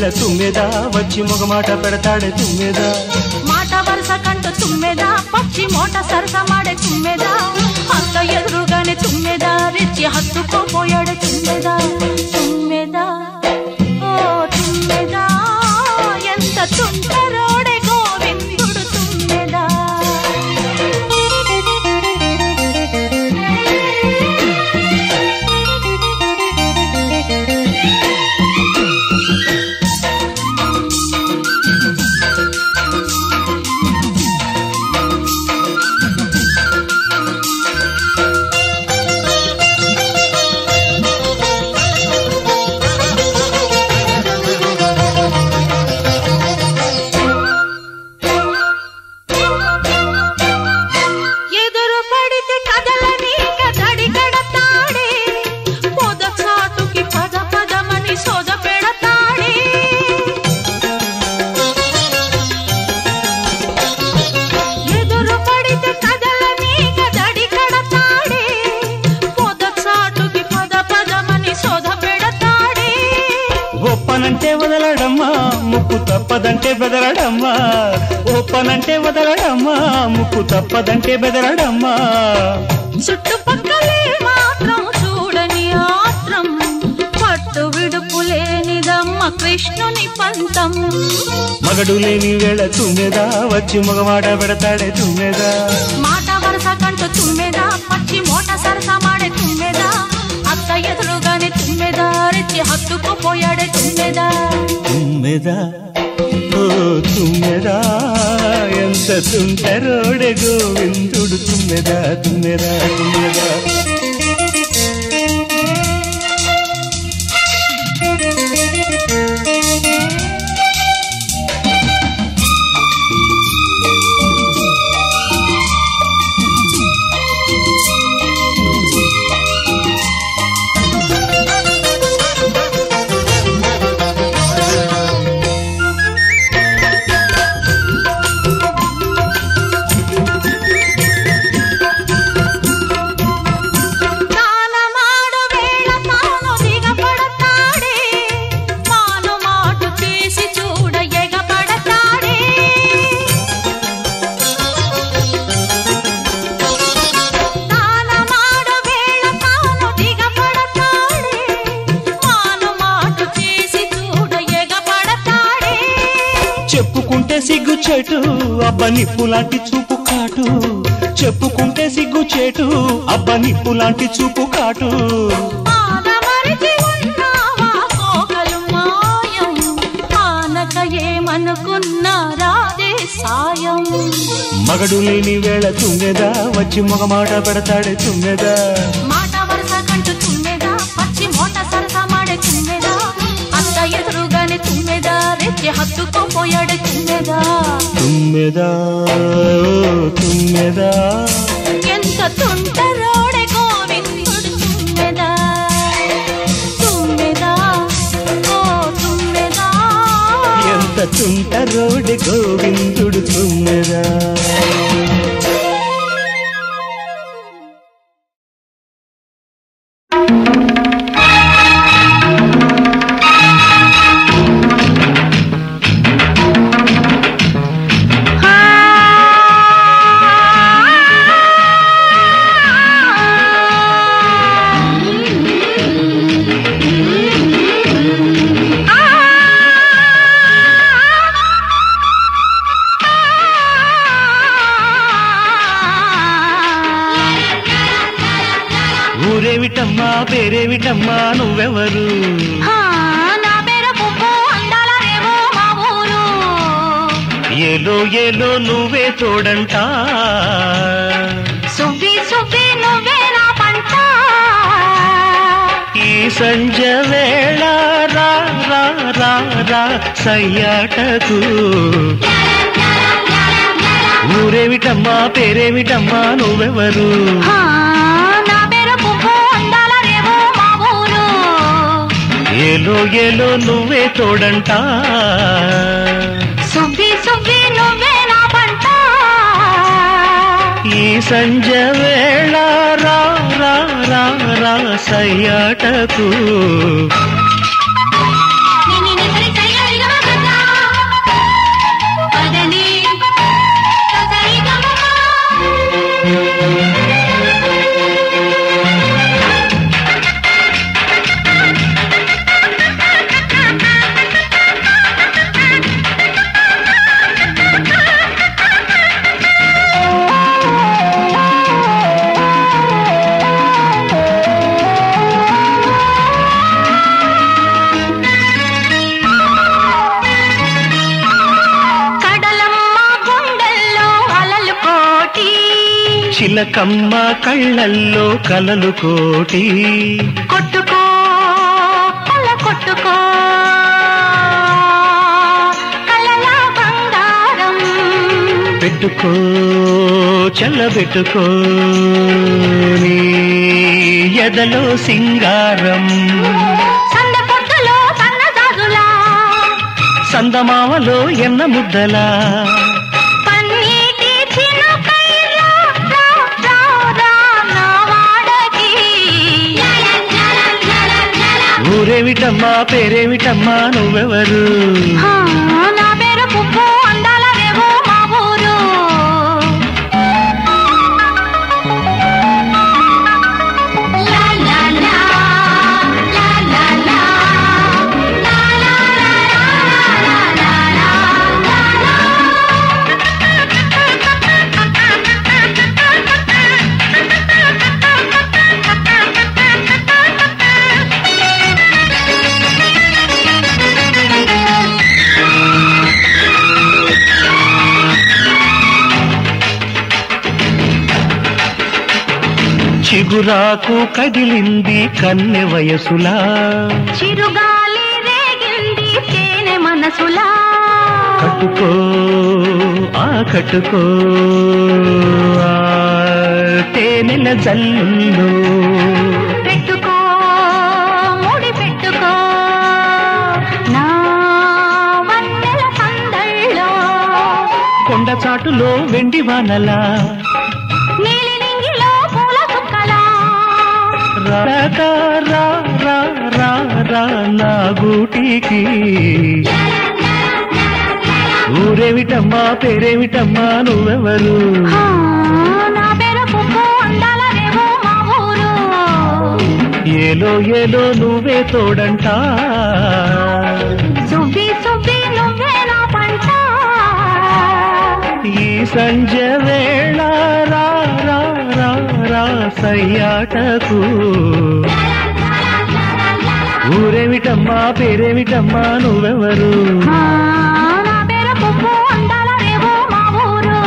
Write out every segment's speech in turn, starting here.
తుమ్మెదా వచ్చి మొగమాట పెడతాడే తుమ్మెదా మాట వరుస కంటూ తుమ్మెదా పచ్చి మోట సరస మాడే తుమ్మెదా అత్త ఎదురుగానే తుమ్మెదా రెచ్చి హత్తుకోపోయాడు తుమ్మెదా తుమ్మెదా ఓ తుమ్మెదా ఎంత తుంటరోడే గోవిందుడు తుమ్మెదా ఎదురు పడితే కదలని కదడి కడతాడే పొద చాటుకి పద పదమని సోద పెడతాడే ఎదురు పడితే కదలని కదడి కడతాడే పొద చాటుకి పద పదమని సోద పెడతాడే ఒప్పనంటే వదలడమ్మా ముక్కు తప్పదంటే బెదరడమ్మా ఒప్పనంటే వదలడమ్మా ముక్కు తప్పదంటే బెదరడమ్మా చుట్టుపక్కలే మాత్రం చూడని ఆత్రం పట్టు విడుపు లేనిదమ్మ కృష్ణుని పంతం మగడు లేని వేళ తుమ్మెదా వచ్చి మొగమాట పెడతాడే తుమ్మెదా మాట వరస కంటూ తుమ్మెదా పచ్చి మోట సరస మాడే తుమ్మెదా అత్త ఎదురుగానే తుమ్మెదా రెచ్చి హత్తుకుపోయాడే తుమ్మెదా తుమ్మెదా ఓ తుమ్మెదా ఎంత తుంటరోడే గోవిందుడు తుమ్మెదా తుమ్మెదా తుమ్మెదా తానమాడు వేళ తాను దిగపడతాడే తాను మాటు చేసి చూడ ఎగపడతాడే తానమాడు వేళ తాను దిగపడతాడే తాను మాటు చేసి చూడ ఎగపడతాడే చెప్పుకుంటే సిగ్గు చెటు అబ్బ నిప్పు లాంటి చూపు కాటు చెప్పుకుంటే సిగ్గు చెటు అబ్బ నిప్పు లాంటి చూపు కాటు ఆనమరిచి ఉన్నావా కోకలు మాయం ఆనక ఏమనుకున్నా రాదే సాయం మగడు లేని వేళ తుమ్మెదా వచ్చి మొగమాట పెడతాడే తుమ్మెదా మాట వరుస కంటూ తుమ్మెదా పచ్చి మోట సరస మాడే తుమ్మెదా అత్త ఎదురుగానే తుమ్మెదా రెచ్చి హత్తుకోపోయాడే తుమ్మెదా తుమ్మెదా ఓ తుమ్మెదా ఎంత తుంటరోడే గోవిందుడు తుమ్మెదా తుమ్మెదా ఓ తుమ్మెదా ఎంత తుంటరోడి గోవిందుడు తుమ్మెదా ఊరేమిటమ్మా పేరేమిటమ్మా నువ్వెవరు ఆ, నా పేరు పువ్వు అందాల రేవో మా ఊరు ఏలో ఏలో నువ్వే తోడంట సువ్వి సువ్వి నువ్వే నా పంట ఈ సంజ వేళ రా రా రా రా సయ్యాటకు ఊరేమిటమ్మా పేరేమిటమ్మా నువ్వెవరు ఆ, నా పేరు పువ్వు అందాల రేవో మా ఊరు ఏలో ఏలో నువ్వే తోడంట సువ్వి సువ్వి నువ్వే నా పంట ఈ సంజ వేళ రా రా రా రా సయ్యాటకు ని ని ని సరి సరి గరి గ కడలమ్మ గుండెల్లో అలలు కోటి చిలకమ్మ కళ్ళల్లో కలలు కోటి కొట్టుకో కల కొట్టుకో కలల బంగారం పెట్టుకో చల్లబెట్టుకో నీ ఎదలో సింగారం సంద పొద్దులో సన్నజాజులా సందమావలో ఎన్న ముద్దలా పన్నీటి చినుకై రా, రా, రా, రా, నా వాడకి. ఊరేమిటమ్మా పేరేమిటమ్మా నువ్వెవరు హా, నా పేరు పువ్వు అందాల రేవో మా ఊరు లా, లా, లా, లా, లా, లా, లా, లా, లా, లా, లా, లా, లా. చిగురాకు కదిలింది కన్నె వయసులా చిరుగాలి రేగింది తేనె మనసులా కట్టుకో ఆ కట్టుకో ఆ తేనెల జల్లుల్లో పెట్టుకో ముడి పెట్టుకో నా వన్నెల పందళ్ళో కొండ చాటులో వెండి వానలా నీలి నింగిలో పూల చుక్కలా రాక రా రా రా రా నా గూటికి ఊరేమిటమ్మా పేరేమిటమ్మా నువ్వెవరు హా, నా పేరు పువ్వు అందాల రేవో మా ఊరు ఏలో ఏలో నువ్వే తోడంటా సువ్వి సువ్వి నువ్వే నా పంట ఈ సంజ వేళ రా రా రా రా సయ్యాటకు ఊరేమిటమ్మా పేరేమిటమ్మా నువ్వెవరు హా, నా పేరు పువ్వు అందాల రేవో మా ఊరు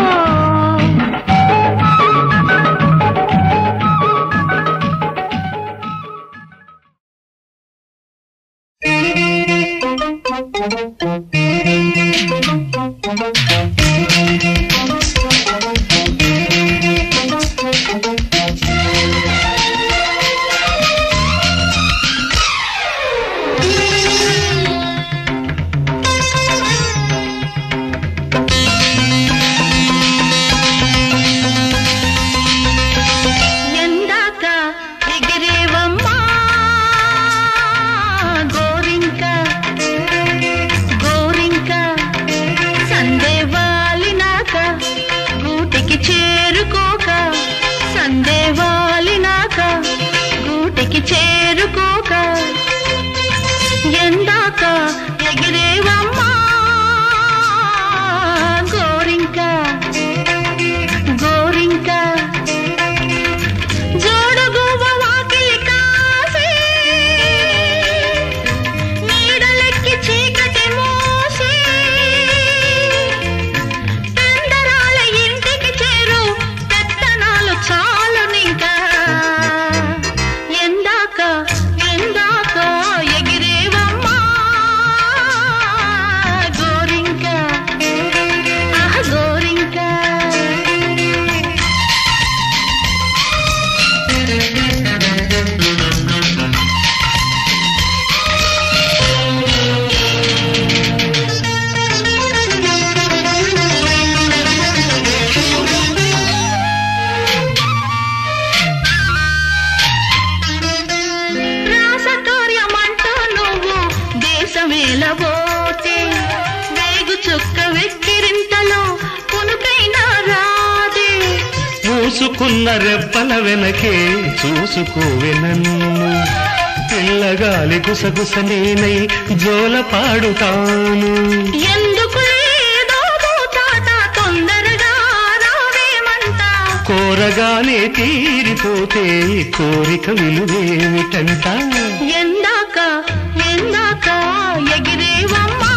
మూసుకున్న రెప్పల వెనకే చూసుకోవే నన్ను పిల్లగాలి గుసగుస నేనై జోల పాడుతాను ఎందుకు లేదో తాత తొందరగా రావేమంట కోరగానే తీరిపోతే కోరిక విలువేమిటంట ఎందాక ఎందాక ఎగిరేవమ్మా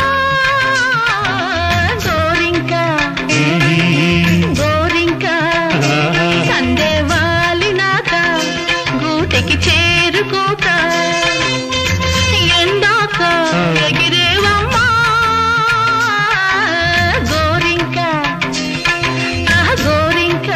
గోరింక గోరింక సందే వాలినాక గూటికి చేరుకోక ఎందాక ఎగిరేవమ్మా గోరింక ఆ గోరింక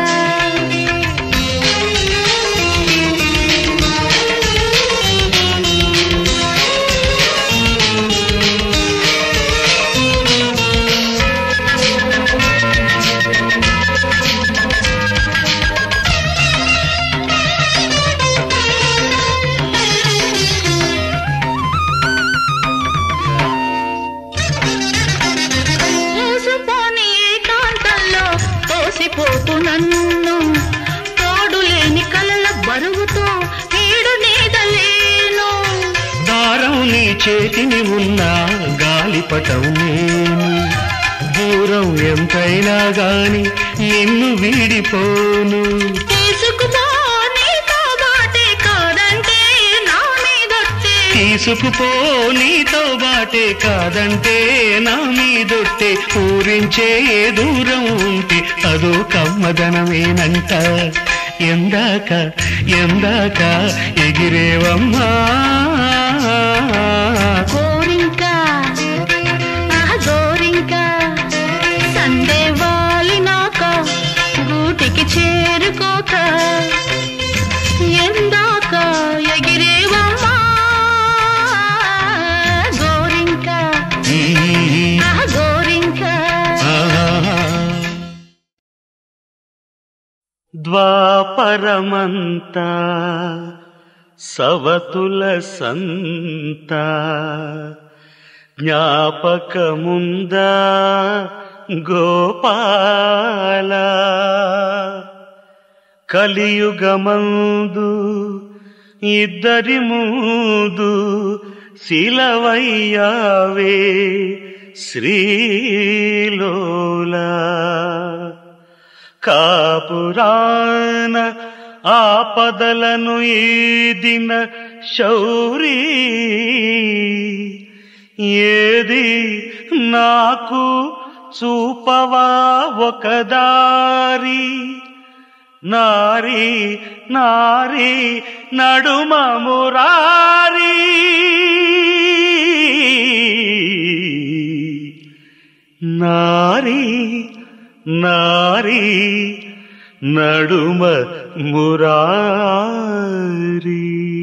మూసుపోని ఏకాంతంలో తోసిపోతూ నన్ను తోడు లేని కలల బరువుతో నీడు నీదలేను దారం నీ చేతిని ఉన్నా గాలిపటం నేను దూరం ఎంతైనా గాని నిన్ను వీడిపోను తీసుకుపో నీతో బాటే కాదంటే నా మీదొట్టే తీసుకుపో నీతో బాటే కాదంటే నా మీదొట్టే పూరించే ఏ దూరం ఉంటే అదో కమ్మదనమేనంట ఎందాక ఎందాక ఎగిరేవమ్మా గోరింక ఆ గోరింక సందే వాలినాక గూటికి చేరుకోక ఎందాక ఎగిరేవమ్మా గోరింక ఆ గోరింక ద్వాపరమంతా సవతుల సంత జ్ఞాపకముందా గోపాల కలియుగమందు ఇద్దరి ముందు శిలవయ్యావే శ్రీలోలా కాపురాన ఆపదలను ఈదిన శౌరీ ఏది నాకు చూపవా ఒక దారి నారి నారి నడుమ మురారి నారి నారి నడుమ మురారి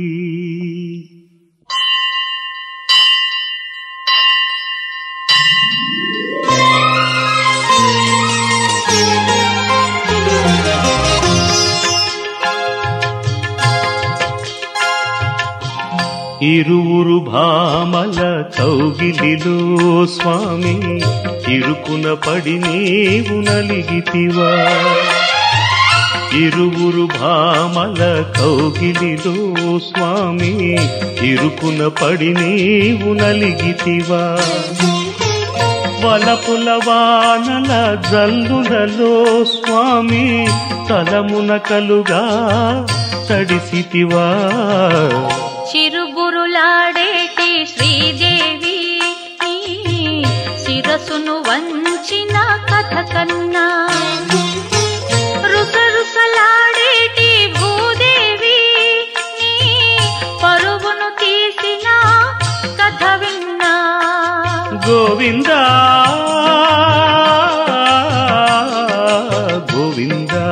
ఇరువురు భామల కౌగిలిలో స్వామి ఇరుకున పడి నీవు నలిగితివా ఇరువురు భామల కౌగిలిలో స్వామి ఇరుకున పడి నీవు నలిగితివా వలపుల వానల జల్లులలో స్వామి తలమున కలుగా తడిసితివా చిరుగురులాడేటి శ్రీదేవి నీ శిరసును వంచిన కథ కన్నా రుసరుసలాడేటి భూదేవి నీ పరుగును తీసిన కథ విన్నా గోవిందా గోవిందా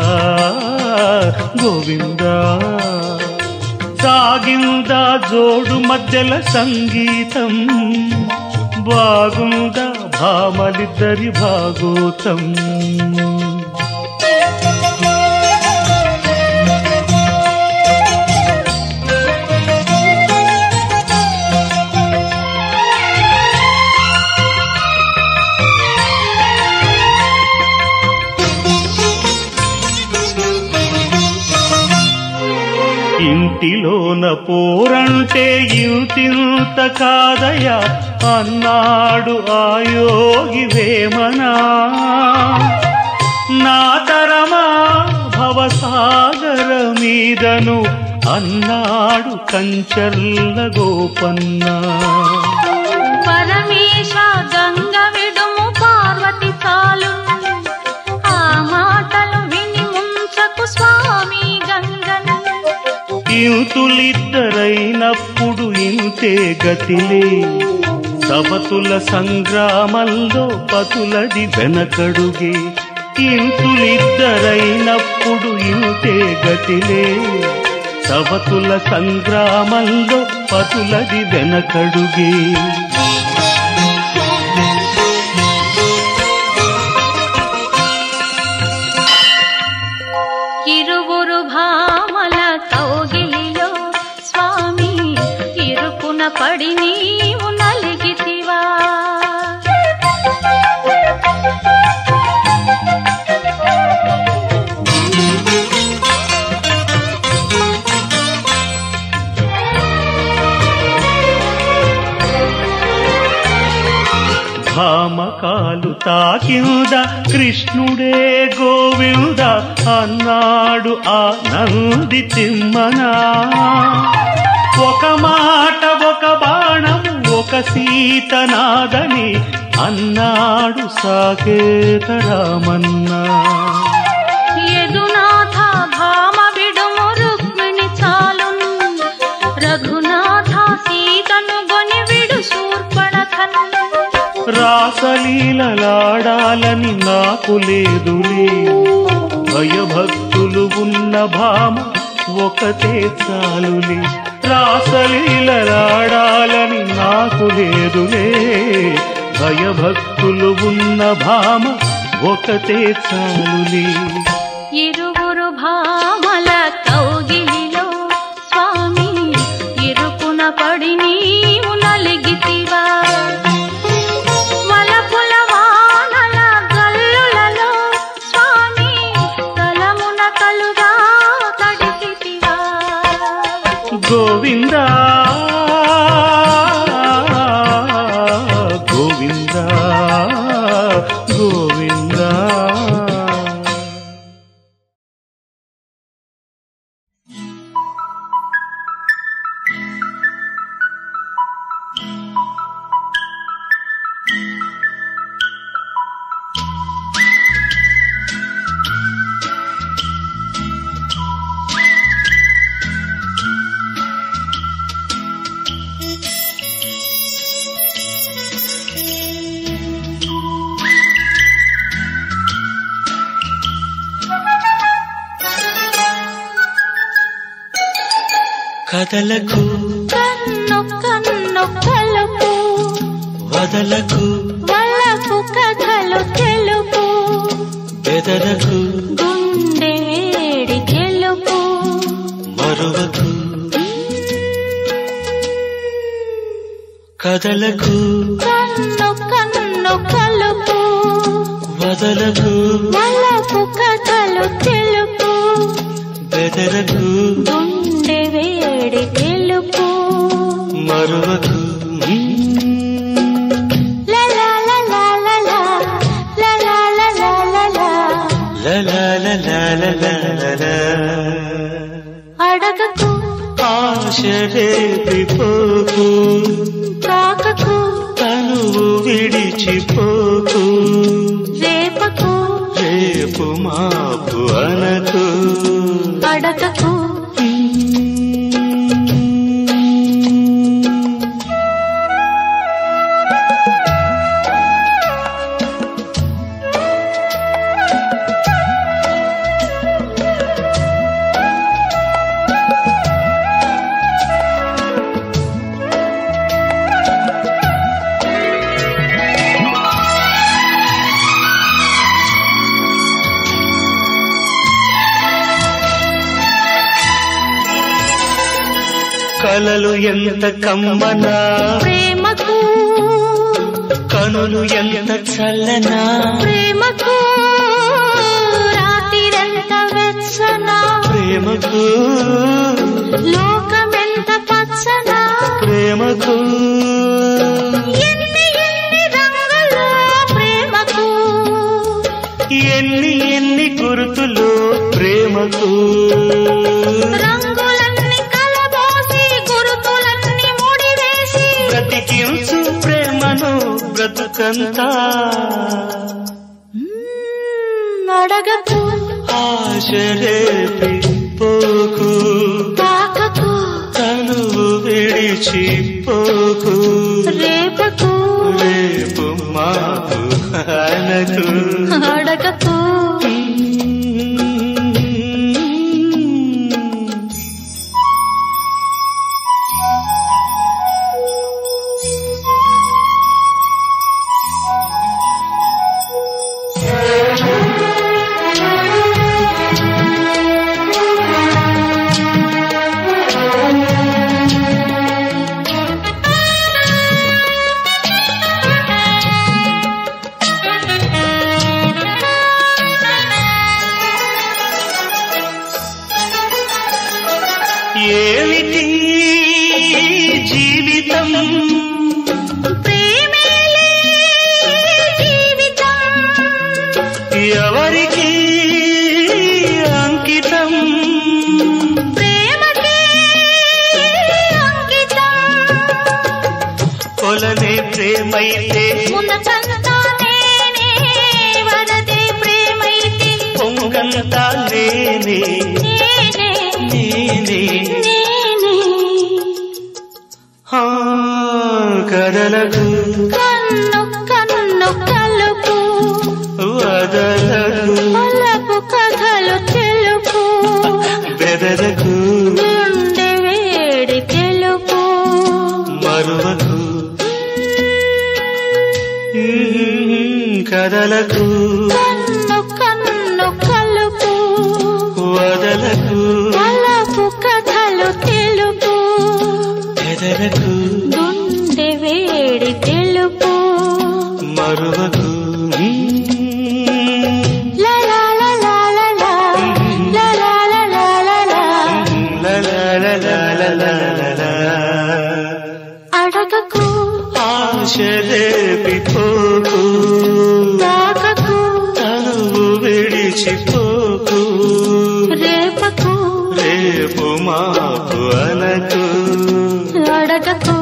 గోవిందా సాగిందా జోడు మధ్యల సంగీతం బాగుందా భామలిద్దరి భాగోతం ఇంటిలోన పోరంటే ఇంతింత కాదయ్యా అన్నాడు ఆ యోగి వేమనా నా తరమా భవసాగర మీదను అన్నాడు కంచర్ల గోపన్న పరమేశ గంగ విడుము పార్వతి చాలు ఆ మాటలు విని ముంచకు స్వామి గంగను ఇంతులిద్దరైనప్పుడు ఇంతే గతిలే సవతుల సంగ్రామంలో పతులది వెనకడుగే ఇంతులిద్దరైనప్పుడు ఇంతే గతిలే సవతుల సంగ్రామంలో పతులది వెనకడుగే ఇరువురు భామల కౌగిలిలో స్వామి ఇరుకున పడి నీవు నలిగితివా భామకాలు తాకింద కృష్ణుడే గోవింద అన్నాడు ఆ నంది తిమ్మనా ఒక మాట ఒక బాణం ఒక సీతనాదని అన్నాడు సాకేత రామన్నా యదునాథ భామ విడుము రుక్మిణి చాలున్ రఘునాథ సీతను గొని విడు శూర్పణఖను రాసలీలలాడాలని నాకు లేదులే భయభక్తులు ఉన్న భామ ఒకతే చాలులే రాసలీలలాడాలని నాకు లేదులే భయభక్తులు ఉన్న భామ ఒకతే చాలులే ఇరువురు భామల కౌగిలిలో స్వామి ఇరుకున పడి నీవు నలిగితివా వలపుల వానల గల్లులలో స్వామి తలమున కలుగా తడిసితివా గోవిందా గోవిందా గోవిందా కదలకు కన్ను కన్ను కలుపు వదలకు వలపు కథలు తెలుపు బెదరకు గుండె వేడి గెలుపు మరువకు కదలకు కన్ను కన్ను కలుపు వదలకు వలపు కథలు తెలుపు బెదరకు గుండె వేడి గెలుపు మరువకు లలా లలా లలా లలా లలా లలా లలలలలలలల. అడగకు ఆశరేపిపోకు కాకకు తనువు విడిచిపోకు రేపకు రేపు మాపు అనకు అడగకు కలలు ఎంత కమ్మనా ప్రేమకు కనులు ఎంత చల్లనా ప్రేమకు రాత్రిరంత వెచ్చన ప్రేమకు లోకమెంత పచ్చగా ప్రేమకు ఎన్ని ఎన్ని రంగులు ప్రేమకు ఎన్ని ఎన్ని గుర్తులు ప్రేమకు రంగులన్నీ కలబోసి గురుతులన్నీ ముడివేసి బ్రతికించు ప్రేమను బ్రతుకంతా మ్మ్, అడగకు ఆశరేపి పోకు తాకకు తనువు విడిచి పోకు రేపకు రేపు మాకు అనకు అడగకు ఏమిటి జీవితం ప్రేమేలే జీవితం ఎవరికి అంకితం ప్రేమకే అంకితం కొలనే ప్రేమైతే ఉన్నతంతా నేనే వరదే ప్రేమైతే పొంగంతా నేనే నేనే నేనే నేనే ఆ, కదలకు కన్ను కన్ను కలుపు వదలకు పలపు కథలు తెలుపు బెదరకు గుండె వేడి తెలుపు మరువకు ఉమ్, కదలకు కన్ను కన్ను కలుపు వదలకు పలపు కథలు తెలుపు బెదరకు గుండె వేడి తెలుపు మరువకు లా లా లా లా లా లా. లా లా లా లా లా లా. లలలలలలలల. అడగకు ఆశలేపి పోకు తాకకు తనువు విడిచిపోకు రేపకు రేపు మాపు అనకు అడగకు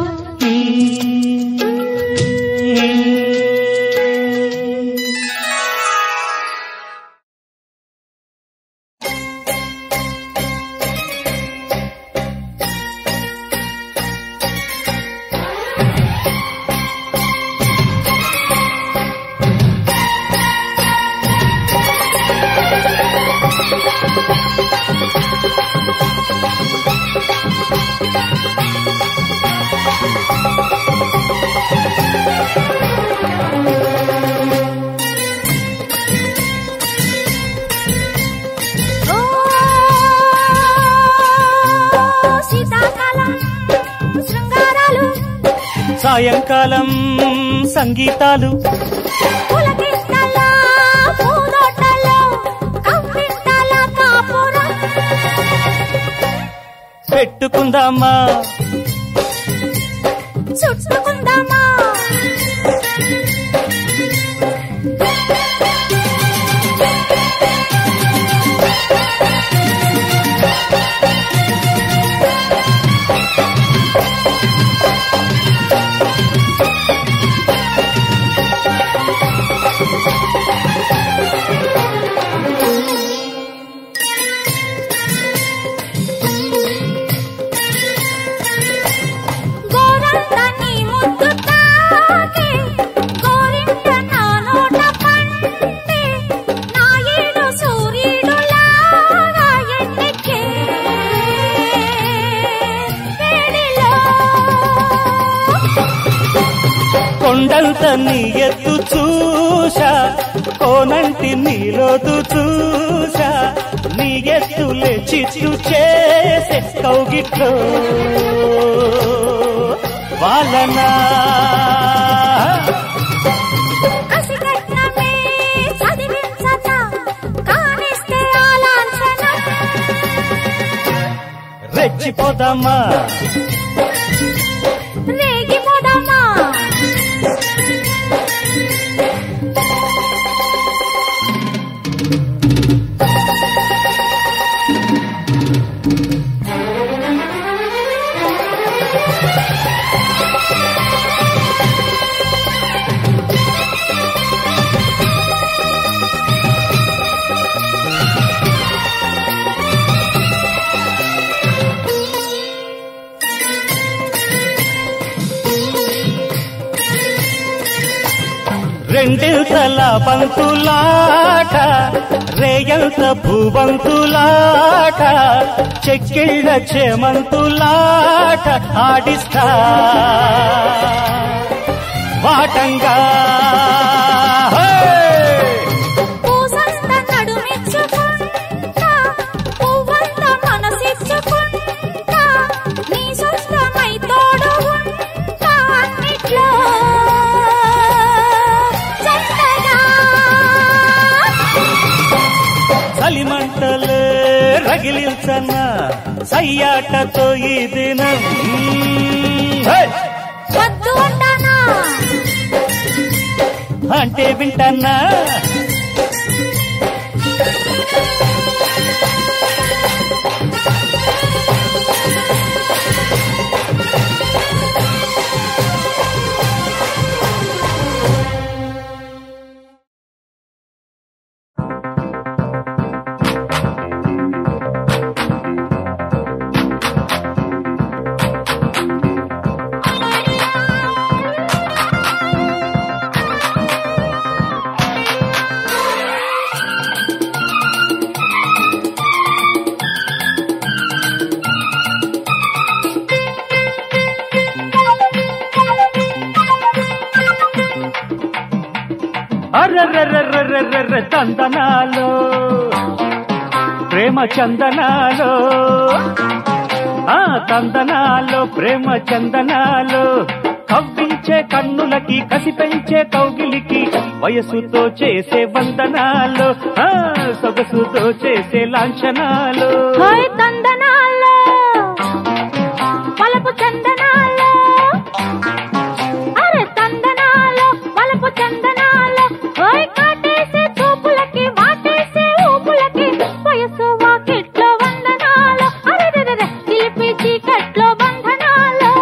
ఓ సీతాకాలం శృంగారాలు సాయంకాలం సంగీతాలు పులకింతల పూదోటలో కవ్వింతల కాపురం పెట్టుకుందామా చుట్టుకుందామా గోరంత నీ ముద్దు తాకే గోరింట నా నోట పండే నా ఏడు సూర్యుడు లాగా ఎండెక్కే వేడిలో కొండంత నీ ఎత్తు చూసా కోనంటి నీలోతు చూసా నీ ఎత్తులే చిచ్చు చేసే కౌగిట్లో వాళ్ళనా కసిగట్నమే చదివించక కానిస్తే ఆలాంఛన రెచ్చిపోదామా రేగిపోదామా రెండిల్తల బంతులాట రేయంత భూబంతులాట చెక్కిళ్ళ చేమంతులాట ఆడిస్తా వాటంగా హే! పూసంత నడుమిచ్చుకుంటా పువ్వంత మనసిచ్చుకుంటా నీ సొంతమై తోడు ఉంటా అన్నిట్లో జంటగా చలిమంటలే రగిలించన్న సయ్యాటతో ఈ దినం హే! వద్దు అంటానా అంటే వింటన్నా అర్రర్రర్రర్రర్ర తందనాలో ప్రేమ చందనాలో ఆ తందనాలో ప్రేమ చందనాలో కవ్వించే కన్నులకి కసి పెంచే కౌగిలికి వయసుతో చేసే వందనాలు ఆ సొగసుతో చేసే లాంఛనాలు హాయ్ తందనాల్లో వలపు చందనాల్లో అరే తందనాల్లో వలపు చందనాల్లో హాయ్ కాటేసే చూపులకి వాటేసే ఊపులకి వయసు వాకిట్లో వందనాలు అరే చిలిపి చీకట్లో బంధనాలు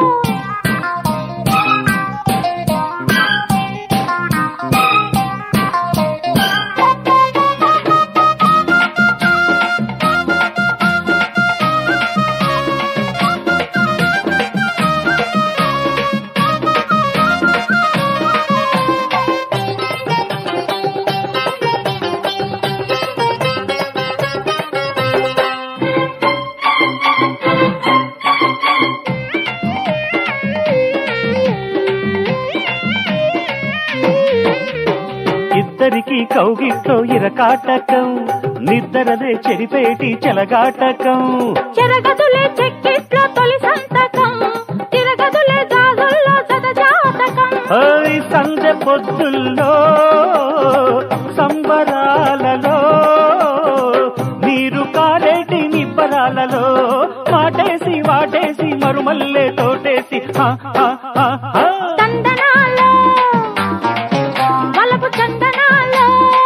ఇద్దరికి కౌగిట్లో ఇరకాటకం నిద్దరదే చెరిపేటి చెలగాటకం చెరగదులే చెక్కిట్లో తొలి సంతకం తిరగదులే గాజుల్లో జత జాతకం ఓయ్ సందె పొద్దుల్లో సంబరాలలో నీరు కారేటి నిబ్బరాలలో మాటేసి వాటేసి మరుమల్లే తోటేసి హా, హా, హా, హా. తందనాలో వలపు చందనాలో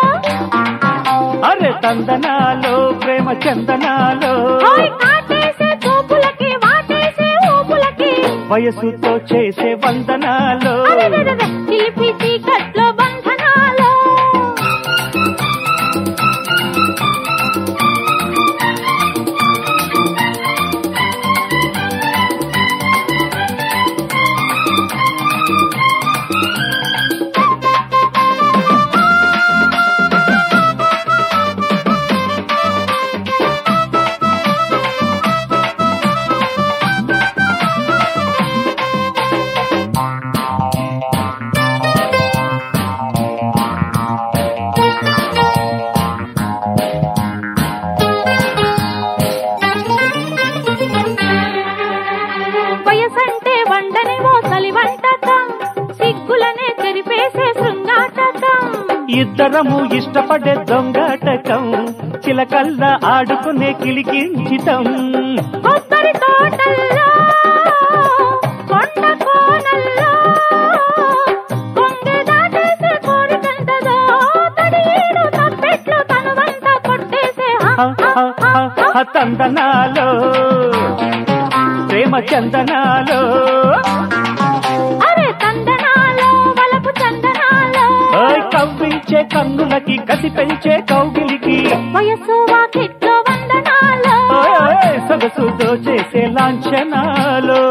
అరే తందనాలో ప్రేమ చందనాలో హాయ్ కాటేసే చూపులకి వాటేసే ఊపులకి వయసుతో చేసే వందనాలు అరెరెరెరె, చిలిపి చీకట్లో బంధనాలో వయసంటే వండని ఓ చలి వంటకం సిగ్గులనే చెరిపేసే శృంగాటకం ఇద్దరము ఇష్టపడే దొంగాటకం చిలకల్లా ఆడుకునే కిలికించితం కొబ్బరి తోటల్లో కొండ కోనల్లో కొంగె దాటేసే కోరికంతదో తడియేడు తప్పెట్లు తనువంత కొట్టేసే హ, హ, హ, హ. తందనాలో ప్రేమ చందనాలో అరే తందనాలో వలపు చందనాలో ఓయ్ కవ్వించే కన్నులకి కసి పెంచే కౌగిలికి వయసు వాకిట్లో వందనాలో ఓయ్ ఓయ్ సొగసుతో చేసే లాంఛనాలు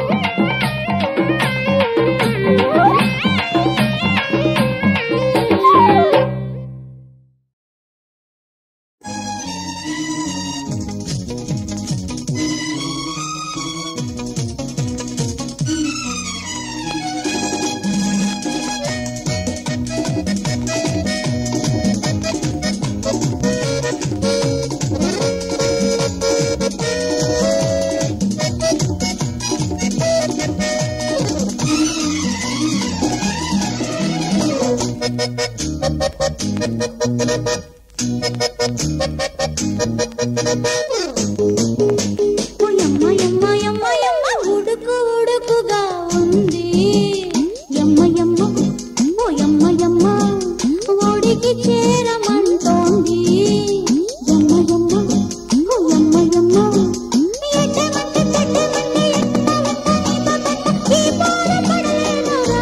యమ్మ యమ్మ యమ్మ యమ్మ ఉడుకు ఉడుకుగా ఉంది యమ్మ యమ్మ ఓ యమ్మ యమ్మ ఒడికి చేరమంటోంది యమ్మ యమ్మ ఓ యమ్మ యమ్మ ఎట్టమంటే పెట్టమంటే ఈ పోర పడలేనురా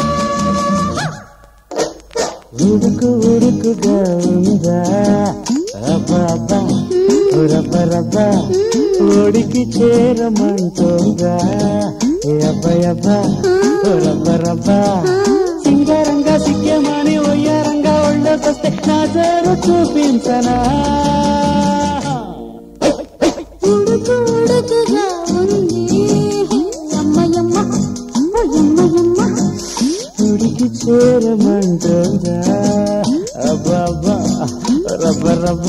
ఉడుకు ఉడుకుగా ఉందా అబ్బా అబ్బా రబ్బ రబ్బ ఓడికి చేరమంటోందా ఏ అబ్బా అబ్బా రబ్బ రబ్బ సింగారంగా సిగ్గమని ఒయ్యారంగా ఒళ్ళకొస్తే నా జరు చూపించనా ఉడుకు ఉడుకుగా ఉంది యమ్మ యమ్మ ఓ యమ్మ యమ్మ ఉడికి చేరమంటోందా అబ్బా అబ్బా రబ్బ రబ్బ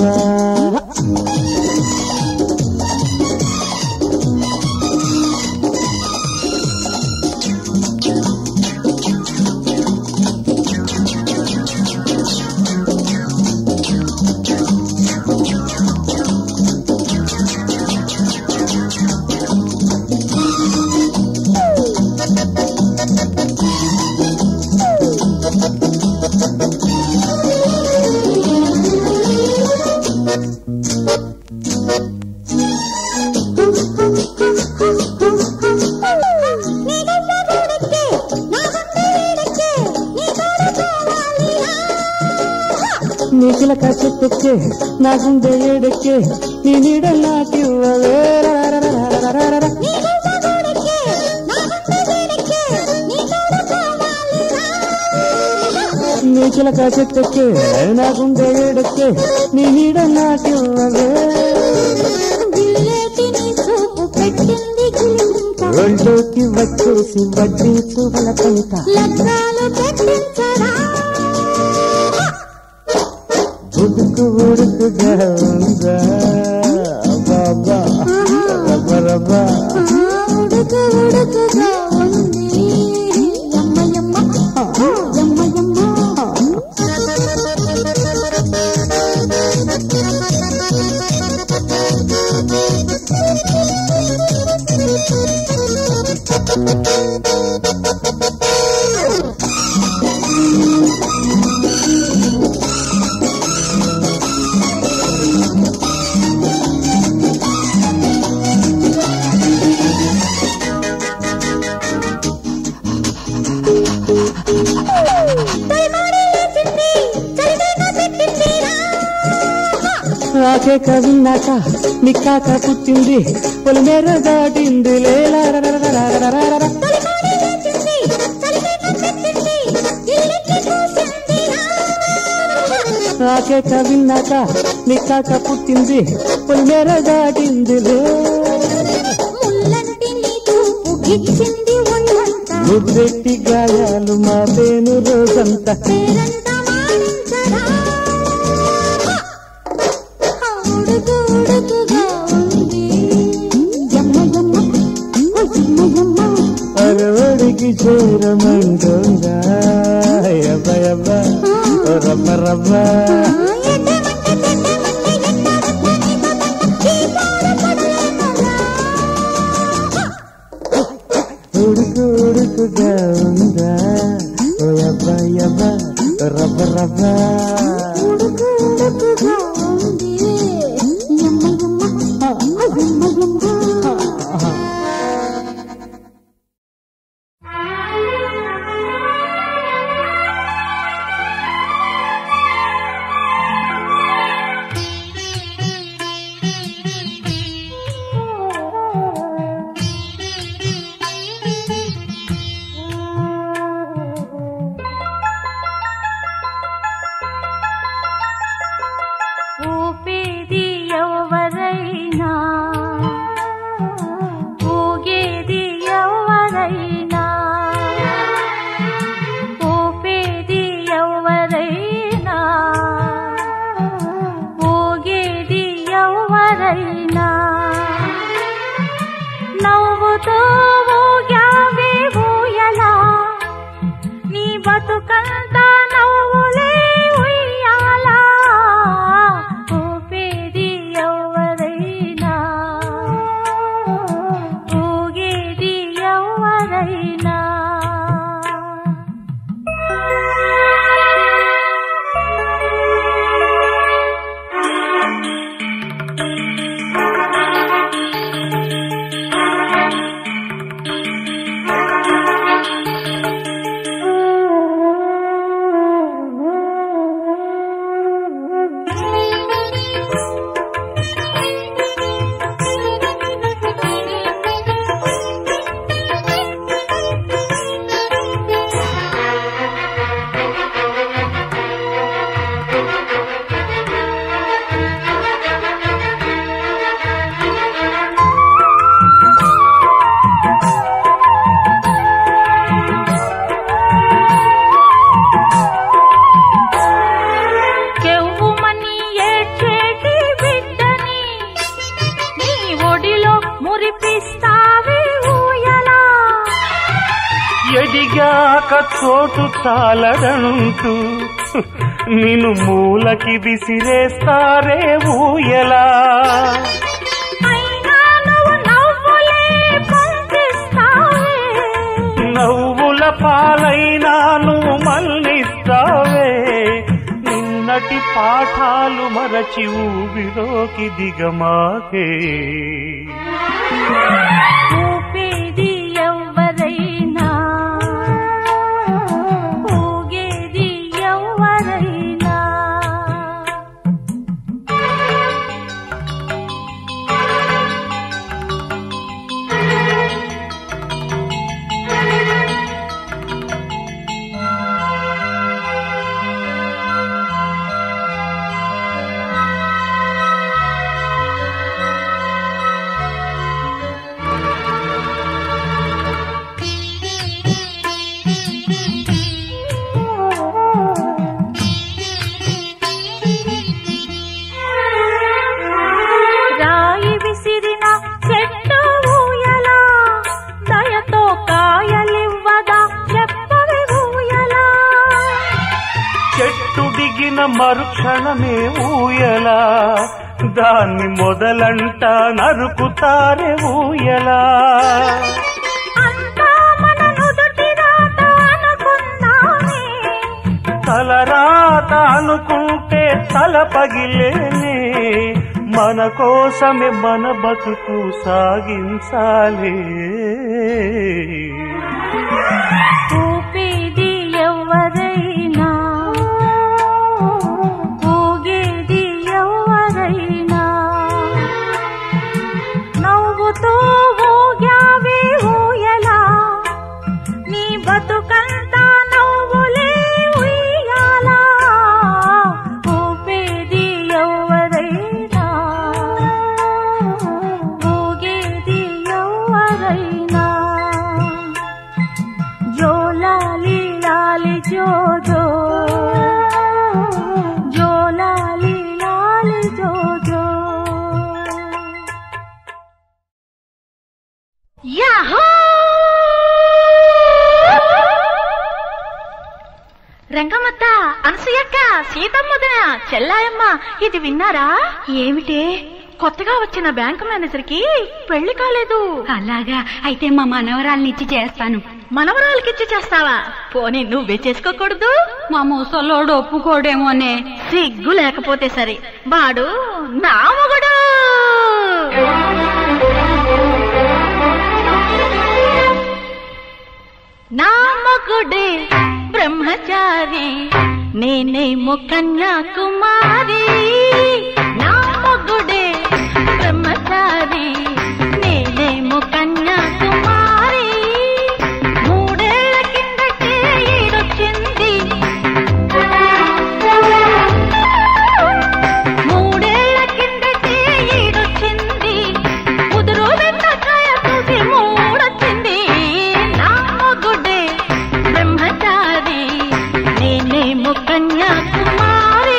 నీ చిలక చెట్టుకే నా గుండె ఏడెక్కే నీ నీడ నాకివ్వవే రరరరరరరరర. నీ చిలక చెట్టుకే నా గుండె ఏడెక్కే నీ నీడ నాకివ్వవే ఒళ్ళోకి వచ్చేసి వడ్డించు వలపంత లగ్నాలు పెట్టించరా ఉడుకు ఉడుకుగా ఉందా బాబా రబ్బ రబ్బ ఉడుకు ఉడుకుగా ఉంది యమ్మ యమ్మ యమ్మ యమ్మ నాకే కవిన్నాక నిక్కాక పుట్టింది పొలిమేర దాటింది లేలారరరరరరరరర. నాకే కవిన్నాక నిక్కాక పుట్టింది పొలిమేర దాటింది లే ముల్లంటి నీకు ఉగిచ్చింది ఒళ్ళంతా ముద్దెట్టి గాయాలు మా పేను రోజంతా పేరంతా మాడించరా ఉడుకు ఉడుకుగా ఉంది యమ్మ యమ్మ ఓ యమ్మ యమ్మ అరవడికి చేరమంటుందా యబ్బ యబ్బ ఓ రబ్బ రబ్బ ఎట్టమంటే రవ్వ ఉడుకు ఉడుకుగా ఉంది యమ్మ యమ్మ యమ్మ యమ్మ ఊపేది ఎవరైనా ఊగేది ఎవరైనా ఊపేది ఎవరైనా ఊగేది ఎవరైనా నవ్వుతో ఊగావే ఊయలా నీ బతుకంతా నవ్వులే ఉయ్యాలా ఊపేది ఎవరైనా ఊగేది ఎవరైనా కెవ్వుమని ఏడ్చేటి బిడ్డని నీ ఒడిలో మురిపిస్తావే ఊయలా ఎదిగాక చోటు చాలదంటూ నిన్ను మూలకి విసిరేస్తారే ఊయలా అయినా నువ్వు నవ్వులే పంపిస్తావే నవ్వుల పాలైనా నువ్వు మళ్ళిస్తావే నిన్నటి పాఠాలు మరచి ఊబిలోకి దిగమాకే ఊపేది ఎవరైనా ఊగేది ఎవరైనా రాయి విసిరిన చెట్టు ఊయలా దయతో కాయలివ్వదా చెప్పవి ఊయలా చెట్టు దిగిన మరుక్షణమే ఊయలా దాన్ని మొదలంట నరుకుతారే ఊయలా అంతా మన నుదుటి రాత అనుకున్నామే తలరాత అనుకుంటే తల పగిలేనే మన కోసమే మన బతుకు సాగించాలి ఊపేది ఎవరైనా ఊగేది ఎవరైనా నవ్వుతూ ఊగావే ఊయలా నీ బతుకంతా నవ్వులే ఉయ్యాలా ఊపేది ఎవరైనా ఊగేది ఎవరైనా జోలాలి లాలి జోజో జోలాలి లాలి జోజో యాహూ రంగమ్మత్త అనసూయక్క సీతమ్మదన చెల్లాయమ్మ ఇది విన్నారా ఏమిటే కొత్తగా వచ్చిన బ్యాంకు మేనేజర్ కి పెళ్లి కాలేదు అలాగా అయితే మా మనవరాల్ని ఇచ్చి చేస్తాను మనవరాలకిచ్చి చేస్తావా పోనీ నువ్వే చేసుకోకూడదు మా ముసలోడు ఒప్పుకోడేమోనే సిగ్గు లేకపోతే సరే వాడు నా మొగుడు నా మొగుడే బ్రహ్మచారి నేనేమో కన్యాకుమారి నా మొగుడే బ్రహ్మచారి నేనేమో కన్యాకుమారి మూడేళ్ల కిందటే ఈడొచ్చింది మూడేళ్ల కిందటే ఈడొచ్చింది కుదురు వెంటకాయ చూసి మూడొచ్చింది నా మొగుడే బ్రహ్మచారి నేనేమో కన్యాకుమారి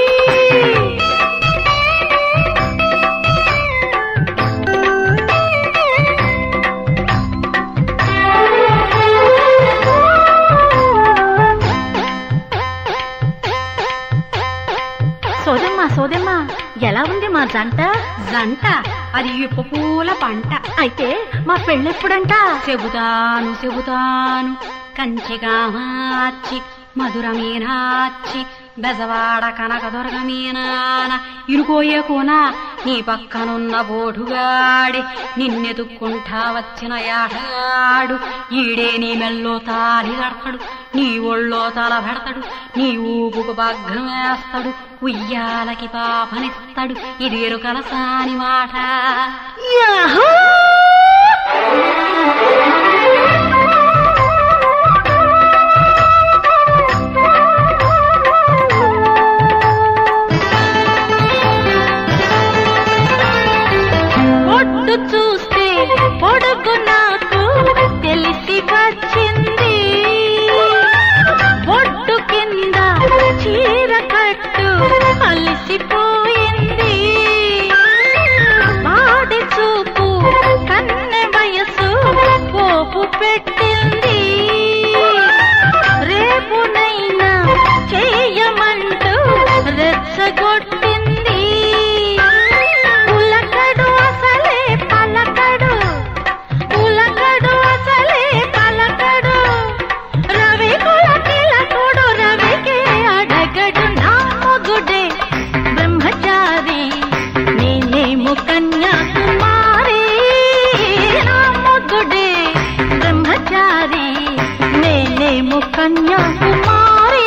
సోదమ్మా సోదమ్మా ఎలా ఉంది మా జంట జంట అది ఇప్పు పూల పంట అయితే మా పెళ్ళెప్పుడంట చెబుతాను చెబుతాను కంచిగా మార్చి మధుర మీనాచి బెజవాడ కనక దొరగ మీనాన ఇరుకోయే కోన నీ పక్కనున్న బోటుగాడి నిన్నెతుక్కుంటా వచ్చిన యాటగాడు ఈడే నీ మెల్లో తాలి కడతాడు నీ ఒళ్ళో తల పెడతాడు నీ ఊపుకు భగ్నం వేస్తాడు ఉయ్యాలకి పాపనిస్తాడు ఇది ఎరుకల సాని మాట యాహూ! ఒడ్డు చూస్తే పొడుగు నాకు తెలిసి వచ్చింది ఒడ్డు కింద చీర కట్టు అలసిపోయింది వాడి చూపు కన్నె వయసు పోపు పెట్టింది రేపునైనా చేయమంటూ రెచ్చగొట్టింది ఉలకడు అసలే పలకడు ఉలకడు అసలే పలకడు రవి కుల తిలకుడు రవికే అడగడు నా మొగుడే బ్రహ్మచారి నేనేమో కన్యాకుమారి నా మొగుడే బ్రహ్మచారి నేనేమో కన్యాకుమారి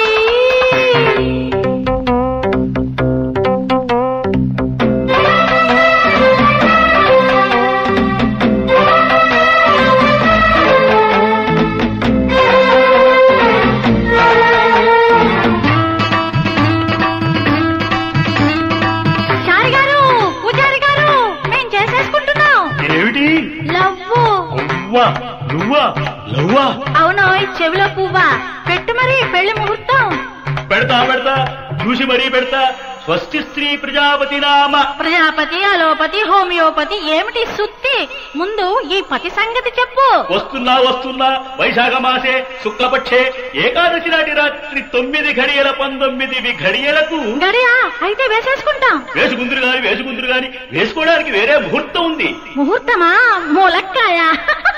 చారి గారు పూజారి గారు మేం చేసేసుకుంటున్నాం ఏమిటి లవ్వు అవ్వా నువ్వా లవ్వా అవును ఈ చెవిలో పువ్వా పెట్టు మరి పెళ్లి ముహూర్తం పెడతా పెడతా చూసి మరీ పెడతా స్వస్తి స్త్రీ ప్రజాపతి నామ ప్రజాపతి అలోపతి హోమియోపతి ఏమిటి సుత్తి ముందు ఈ పతి సంగతి చెప్పు వస్తున్నా వస్తున్నా వైశాఖ మాసే శుక్లపక్షే ఏకాదశి నాటి రాత్రి తొమ్మిది ఘడియల పంతొమ్మిది ఘడియలకు గడియా అయితే వేసేసుకుంటాం వేసుకుందరు గాని వేసుకుందరు గాని వేసుకోవడానికి వేరే ముహూర్తం ఉంది ముహూర్తమా మూలక్కాయ